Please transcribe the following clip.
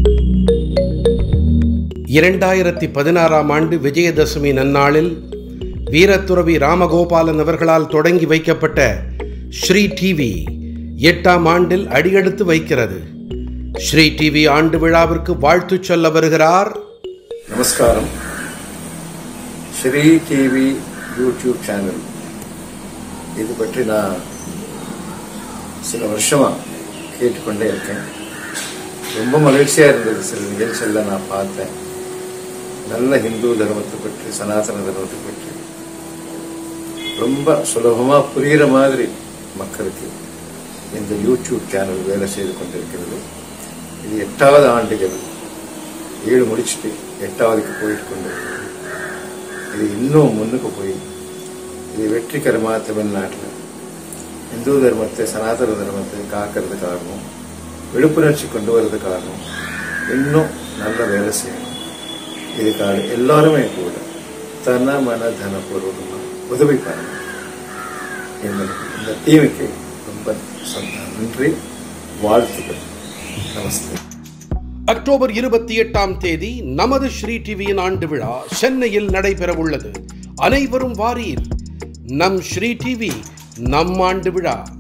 இரண்டாயிரத்தி பதினாறாம் ஆண்டு விஜயதசமி நன்னாளில் வீரத்துறவி ராமகோபாலன் அவர்களால் தொடங்கி வைக்கப்பட்ட ஸ்ரீ டிவி எட்டாம் ஆண்டில் அடியெடுத்து வைக்கிறது ஸ்ரீ டிவி ஆண்டு விழாவிற்கு வாழ்த்து சொல்ல வருகிறார் நமஸ்காரம் ஸ்ரீ டிவி யூடியூப் சேனல் இது பற்றி நான் சில வருஷமா கேட்டுக்கொண்டே இருக்கேன் ரொம்ப மகிழ்ச்சியா இருந்தது சில நிகழ்ச்சியெல்லாம் நான் பார்த்தேன் நல்ல ஹிந்து தர்மத்தை பற்றி சனாதன தர்மத்தை பற்றி ரொம்ப சுலபமா புரிகிற மாதிரி மக்களுக்கு இந்த யூடியூப் சேனல் வேலை செய்து கொண்டிருக்கிறது இது எட்டாவது ஆண்டுகள் ஏழு முடிச்சுட்டு எட்டாவதுக்கு போயிட்டு கொண்டு இது இன்னும் முன்னுக்கு போய் இது வெற்றிகரமாக தமிழ்நாட்டில் இந்து தர்மத்தை சனாதன தர்மத்தை காக்கிறதுக்காகவும் விழிப்புணர்ச்சி கொண்டு வர்றதுக்காகவும் இன்னும் நல்ல வேலை செய்யணும் இதுக்காக எல்லாருமே கூட தன மன தனபூர்வமாக உதவி பண்ணணும் எங்களுக்கு இந்த டீமுக்கு ரொம்ப சந்த- நன்றி வாழ்த்துக்கள் நமஸ்தே அக்டோபர் இருபத்தி எட்டாம் தேதி நமது ஸ்ரீ டிவியின் ஆண்டு விழா சென்னையில் நடைபெற உள்ளது அனைவரும் வாரீர் நம் ஸ்ரீ டிவி நம் ஆண்டு விழா